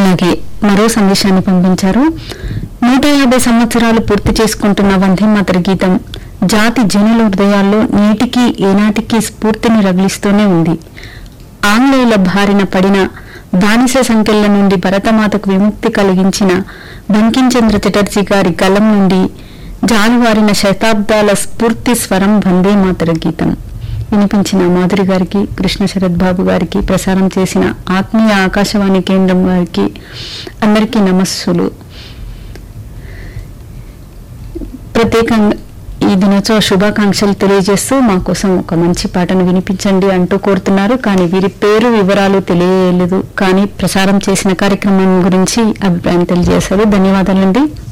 అలాగే మరో సందేశాన్ని పంపించారు నూట యాభై సంవత్సరాలు పూర్తి చేసుకుంటున్న వందే మాతర గీతం జాతి జనుల హృదయాల్లో నేటికి ఏనాటికి స్ఫూర్తిని రగిలిస్తూనే ఉంది ఆంగ్లేయుల బారిన పడిన బానిస సంఖ్యల నుండి భరతమాతకు విముక్తి కలిగించిన బంకించంద్ర చటర్జీ గారి గలం నుండి జాలువారిన శతాబ్దాల స్ఫూర్తి స్వరం వందే మాతర గీతం వినిపించిన మాధురి గారికి కృష్ణ శరత్ బాబు గారికి ప్రసారం చేసిన ఆత్మీయ ఆకాశవాణి కేంద్రం వారికి అందరికీ నమస్సులు ప్రత్యేకంగా ఈ దినోత్సవ శుభాకాంక్షలు తెలియజేస్తూ మా కోసం ఒక మంచి పాటను వినిపించండి అంటూ కోరుతున్నారు కానీ వీరి పేరు వివరాలు తెలియలేదు కానీ ప్రసారం చేసిన కార్యక్రమం గురించి అభిప్రాయం తెలియజేశారు ధన్యవాదాలండి